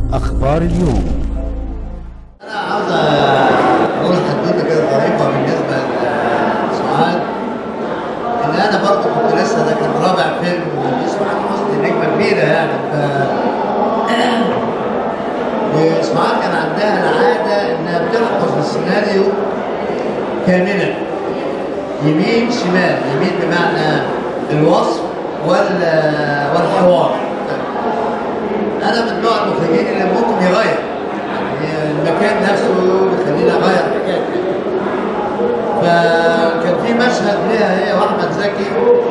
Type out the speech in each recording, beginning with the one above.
أخبار اليوم انا عاوز اقول حدوته كده ظريفه بالنسبه لسعاد ان انا برضه كنت لسه ده كان رابع فيلم لسعاد حسني نجمه كبيره يعني ف وسعاد كان عندها العاده انها بتحفظ السيناريو كاملا يمين شمال يمين بمعنى الوصف وال والحوار انا من نوع المخرجين اللي ممكن يغير يعني المكان نفسه بيخليني اغير حاجات فكان في مشهد ليها هي واحمد زكي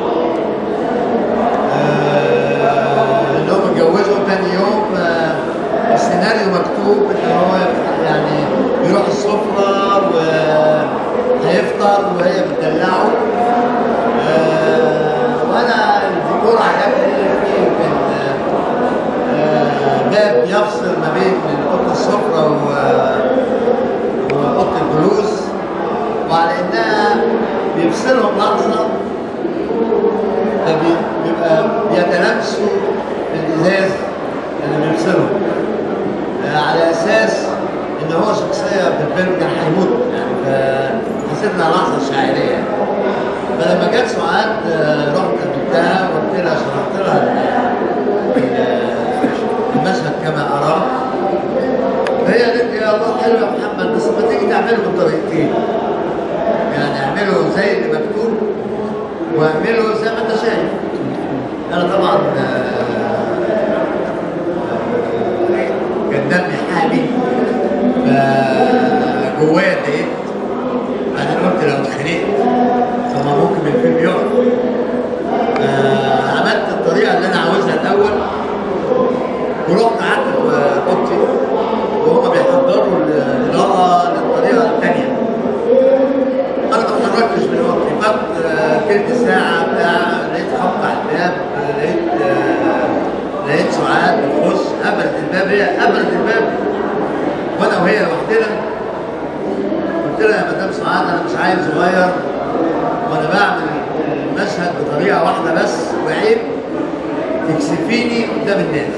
آه، اللي هم اتجوزوا تاني يوم آه، السيناريو مكتوب ان هو يعني يروح السفره وهيفطر وهي بتدلعه آه، وانا الديكور عجبني فيه كان آه، باب يفصل ما بين اوضه السفره و- واوضه الجلوس وعلى انها بيفصلهم لحظه فبيبقى بيتلامسوا الازاز اللي بيفصلهم آه، على اساس ان هو شخصيه في الفيلم كان هيموت يعني فحسيت انها لحظه شاعريه يعني. فلما جت سعاد آه، رحت قابلتها وقلت لها شرحت لها ال- ال- المشهد كما اراه فهي قالت لي يا الله حلو يا محمد بس ما تيجي تعمله بطريقتين يعني اعمله زي اللي مكتوب واعمله زي ما انت شايف انا طبعا آه، آه، كان دمي حامي فجوايا اتضايقت بعدين قلت لو اتخانقت فما ممكن الفيلم يقف آه، عملت الطريقه اللي انا عاوزها الاول ورحت قعدت في اوضتي وهم بيحضروا الاضاءه للطريقه الثانيه انا ما اتحركتش من اوضتي فات آه، تلت ساعه بتاع لقيت خبط على الباب آه، لقيت آه، لقيت سعاد بتخش قفلت الباب هي قفلت الباب وانا وهي لوحدنا قلت لها يا مدام سعاد انا مش عايز صغير وانا بعمل المشهد بطريقه واحده بس وعيب تكسفيني قدام الناس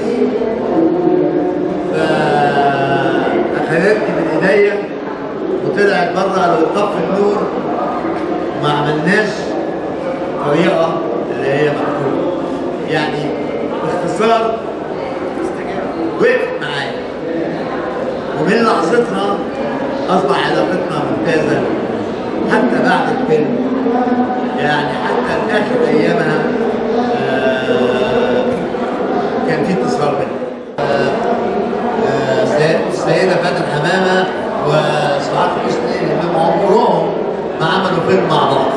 فأخذتني من ايديا وطلعت بره لو طفي النور ما عملناش طريقه اللي هي مكتوبه يعني باختصار وقفت معايا ومن لحظتها اصبح علاقتنا ممتازه حتى بعد الفيلم يعني حتى اخر ايامها آه، كان في اتصال بينا آه، آه، السيد- السيده فاتن حمامه وسعاد حسني لانهم عمرهم ما عملوا فيلم مع بعض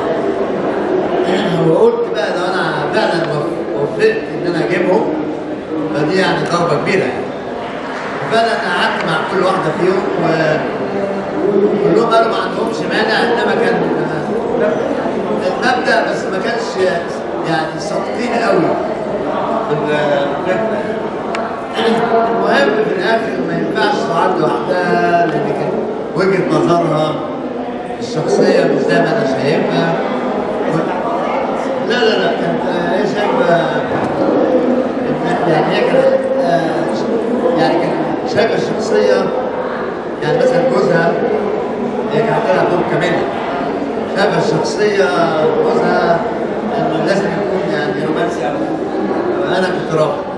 وقلت بقى لو انا فعلا وف- وفقت ان انا اجيبهم فدي يعني ضربه كبيره يعني فعلا قعدت مع كل واحده فيهم و كلهم قالوا ما عندهمش مانع انما كان المبدا بس ما كانش يعني صادقين قوي في الفكره المهم في الاخر ما ينفعش سعاد لوحدها لان كانت وجهه نظرها الشخصيه مش زي ما انا شايفها و- لا لا لا كانت آه، هي شايفه إن- يعني هي كانت آه، يعني كانت شايفه الشخصيه يعني مثلا جوزها هي كانت تلعب دور كمان شايفه الشخصيه جوزها انه لازم يكون يعني رومانسي قوي انا كنت رافض